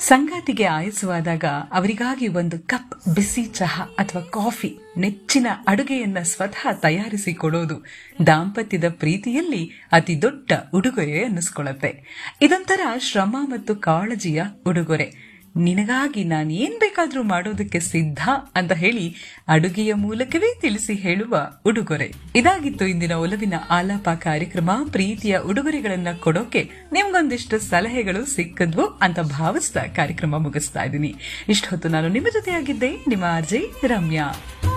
ಸಂಗಾತಿಗೆ ಆಯಸವಾದಾಗ ಅವರಿಗಾಗಿ ಒಂದು ಕಪ್ ಬಿಸಿ ಚಹಾ ಅಥವಾ ಕಾಫಿ ನೆಚ್ಚಿನ ಅಡುಗೆಯನ್ನ ಸ್ವತಃ ತಯಾರಿಸಿ ಕೊಡೋದು ದಾಂಪತ್ಯದ ಪ್ರೀತಿಯಲ್ಲಿ ಅತಿ ದೊಡ್ಡ ಉಡುಗೊರೆ ಅನ್ನಿಸ್ಕೊಳ್ಳುತ್ತೆ ಇದೊಂಥರ ಶ್ರಮ ಮತ್ತು ಕಾಳಜಿಯ ಉಡುಗೊರೆ ನಿನಗಾಗಿ ನಾನು ಏನ್ ಬೇಕಾದ್ರೂ ಮಾಡೋದಕ್ಕೆ ಸಿದ್ಧ ಅಂತ ಹೇಳಿ ಅಡುಗೆಯ ಮೂಲಕವೇ ತಿಳಿಸಿ ಹೇಳುವ ಉಡುಗೊರೆ ಇದಾಗಿತ್ತು ಇಂದಿನ ಒಲವಿನ ಆಲಾಪ ಕಾರ್ಯಕ್ರಮ ಪ್ರೀತಿಯ ಉಡುಗೊರೆಗಳನ್ನ ಕೊಡೋಕೆ ನಿಮ್ಗೊಂದಿಷ್ಟು ಸಲಹೆಗಳು ಸಿಕ್ಕದ್ವು ಅಂತ ಭಾವಿಸ್ತಾ ಕಾರ್ಯಕ್ರಮ ಮುಗಿಸ್ತಾ ಇದ್ದೀನಿ ಇಷ್ಟೊತ್ತು ನಾನು ನಿಮ್ಮ ಜೊತೆಯಾಗಿದ್ದೆ ನಿಮ್ಮ ಆರ್ಜೆ ರಮ್ಯಾ